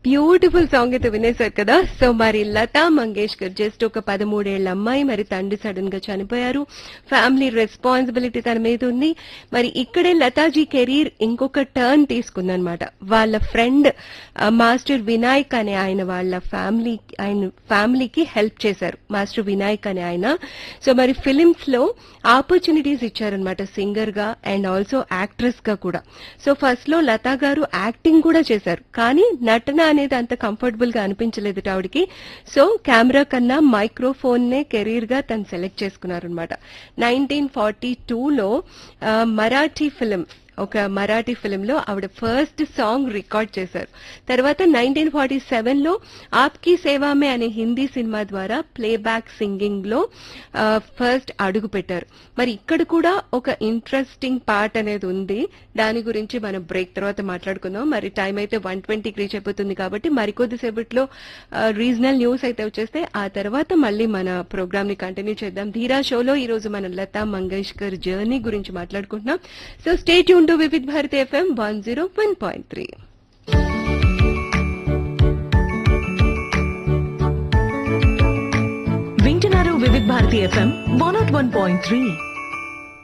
beautiful song అయితే వినేశారు కదా so మరి లతా మంగేష్కర్ జస్ట్ ఒక పదమూడేళ్ల అమ్మాయి మరి తండ్రి సడన్ గా చనిపోయారు ఫ్యామిలీ రెస్పాన్సిబిలిటీ తన మీద ఉంది మరి ఇక్కడే లతాజీ కెరీర్ ఇంకొక టర్న్ తీసుకుందనమాట వాళ్ళ ఫ్రెండ్ మాస్టర్ వినాయక్ అనే ఆయన వాళ్ళ ఫ్యామిలీ ఆయన ఫ్యామిలీకి హెల్ప్ చేశారు మాస్టర్ వినాయక్ అనే ఆయన సో మరి ఫిలిమ్స్ లో ఆపర్చునిటీస్ ఇచ్చారనమాట సింగర్ గా అండ్ ఆల్సో యాక్ట్రెస్ గా కూడా సో ఫస్ట్ లో లతా గారు యాక్టింగ్ కూడా చేశారు కానీ నటన అనేది అంత కంఫర్టబుల్ గా అనిపించలేదు ఆవిడకి సో కెమెరా కన్నా మైక్రోఫోన్ నే కెరీర్ గా తను సెలెక్ట్ చేసుకున్నారు అనమాట నైన్టీన్ ఫార్టీ టూలో మరాఠీ ఫిలిం ఒక మరాఠీ ఫిలిం లో ఆవిడ ఫస్ట్ సాంగ్ రికార్డ్ చేశారు తర్వాత నైన్టీన్ ఫార్టీ సెవెన్ లో ఆప్కి సేవామే అనే హిందీ సినిమా ద్వారా ప్లేబ్యాక్ సింగింగ్ లో ఫస్ట్ అడుగు పెట్టారు మరి ఇక్కడ కూడా ఒక ఇంట్రెస్టింగ్ పార్ట్ అనేది ఉంది దాని గురించి మనం బ్రేక్ తర్వాత మాట్లాడుకుందాం మరి టైం అయితే వన్ ట్వంటీకి రీచ్ అయిపోతుంది కాబట్టి మరికొద్ది సేపట్లో రీజనల్ న్యూస్ అయితే వచ్చేస్తే ఆ తర్వాత మళ్ళీ మన ప్రోగ్రామ్ ని కంటిన్యూ చేద్దాం ధీరా షోలో ఈ రోజు మన లతా మంగేష్కర్ జర్నీ గురించి మాట్లాడుకుంటున్నాం so stay tune to Vividh Bharati FM one zero one point three వింటున్నారు Vividh Bharati FM one not one point three